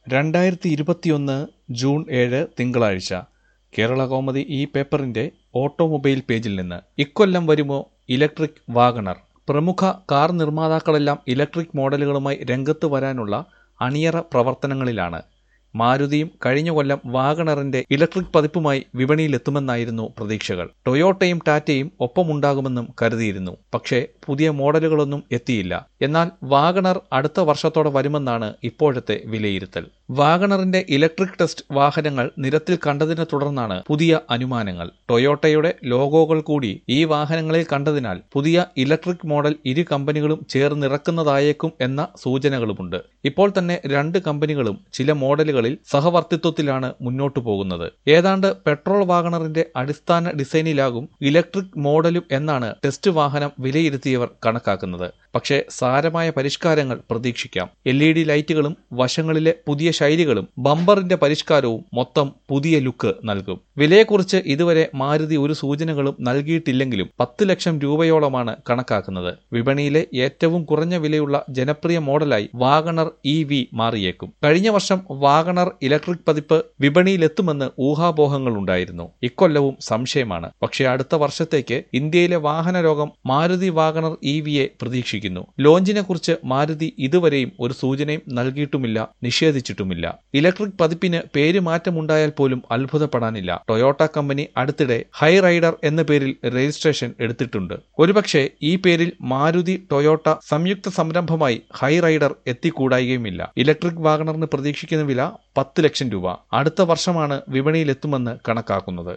രണ്ടായിരത്തി ഇരുപത്തിയൊന്ന് ജൂൺ ഏഴ് തിങ്കളാഴ്ച കേരള കൗമുദി ഈ പേപ്പറിന്റെ ഓട്ടോമൊബൈൽ പേജിൽ നിന്ന് ഇക്കൊല്ലം വരുമോ ഇലക്ട്രിക് വാഗണർ പ്രമുഖ കാർ നിർമ്മാതാക്കളെല്ലാം ഇലക്ട്രിക് മോഡലുകളുമായി രംഗത്ത് വരാനുള്ള അണിയറ പ്രവർത്തനങ്ങളിലാണ് മാരുതിയും കഴിഞ്ഞ കൊല്ലം വാഗണറിന്റെ ഇലക്ട്രിക് പതിപ്പുമായി വിപണിയിലെത്തുമെന്നായിരുന്നു പ്രതീക്ഷകൾ ടൊയോട്ടയും ടാറ്റയും ഒപ്പമുണ്ടാകുമെന്നും കരുതിയിരുന്നു പക്ഷേ പുതിയ മോഡലുകളൊന്നും എത്തിയില്ല എന്നാൽ വാഗണർ അടുത്ത വർഷത്തോടെ വരുമെന്നാണ് ഇപ്പോഴത്തെ വിലയിരുത്തൽ വാഗണറിന്റെ ഇലക്ട്രിക് ടെസ്റ്റ് വാഹനങ്ങൾ നിരത്തിൽ കണ്ടതിനെ തുടർന്നാണ് പുതിയ അനുമാനങ്ങൾ ടൊയോട്ടയുടെ ലോഗോകൾ കൂടി ഈ വാഹനങ്ങളിൽ കണ്ടതിനാൽ പുതിയ ഇലക്ട്രിക് മോഡൽ ഇരു കമ്പനികളും ചേർന്നിറക്കുന്നതായേക്കും എന്ന സൂചനകളുമുണ്ട് ഇപ്പോൾ തന്നെ രണ്ട് കമ്പനികളും ചില മോഡലുകളിൽ സഹവർത്തിത്വത്തിലാണ് മുന്നോട്ടു പോകുന്നത് ഏതാണ്ട് പെട്രോൾ വാഗണറിന്റെ അടിസ്ഥാന ഡിസൈനിലാകും ഇലക്ട്രിക് മോഡലും എന്നാണ് ടെസ്റ്റ് വാഹനം വിലയിരുത്തിയവർ കണക്കാക്കുന്നത് പക്ഷേ സാരമായ പരിഷ്കാരങ്ങൾ പ്രതീക്ഷിക്കാം എൽ ഇ ഡി ലൈറ്റുകളും വശങ്ങളിലെ പുതിയ ശൈലികളും ബമ്പറിന്റെ പരിഷ്കാരവും മൊത്തം പുതിയ ലുക്ക് നൽകും വിലയെക്കുറിച്ച് ഇതുവരെ മാരുതി ഒരു സൂചനകളും നൽകിയിട്ടില്ലെങ്കിലും പത്ത് ലക്ഷം രൂപയോളമാണ് കണക്കാക്കുന്നത് വിപണിയിലെ ഏറ്റവും കുറഞ്ഞ വിലയുള്ള ജനപ്രിയ മോഡലായി വാഗണർ ഇ വി മാറിയേക്കും കഴിഞ്ഞ വർഷം വാഗണർ ഇലക്ട്രിക് പതിപ്പ് വിപണിയിലെത്തുമെന്ന് ഊഹാപോഹങ്ങളുണ്ടായിരുന്നു ഇക്കൊല്ലവും സംശയമാണ് പക്ഷേ അടുത്ത വർഷത്തേക്ക് ഇന്ത്യയിലെ വാഹന ലോകം മാരുതി വാഗണർ ഇ വിയെ പ്രതീക്ഷിക്കുന്നു ലോഞ്ചിനെ കുറിച്ച് മാരുതി ഇതുവരെയും ഒരു സൂചനയും നൽകിയിട്ടുമില്ല നിഷേധിച്ചിട്ടുമില്ല ഇലക്ട്രിക് പതിപ്പിന് പേര് മാറ്റമുണ്ടായാൽ പോലും അത്ഭുതപ്പെടാനില്ല ടൊയോട്ട കമ്പനി അടുത്തിടെ ഹൈ റൈഡർ എന്ന പേരിൽ രജിസ്ട്രേഷൻ എടുത്തിട്ടുണ്ട് ഒരുപക്ഷെ ഈ പേരിൽ മാരുതി ടൊയോട്ട സംയുക്ത സംരംഭമായി ഹൈ റൈഡർ എത്തിക്കൂടായികയുമില്ല ഇലക്ട്രിക് വാഗണറിന് പ്രതീക്ഷിക്കുന്ന വില പത്ത് ലക്ഷം രൂപ അടുത്ത വർഷമാണ് വിപണിയിലെത്തുമെന്ന് കണക്കാക്കുന്നത്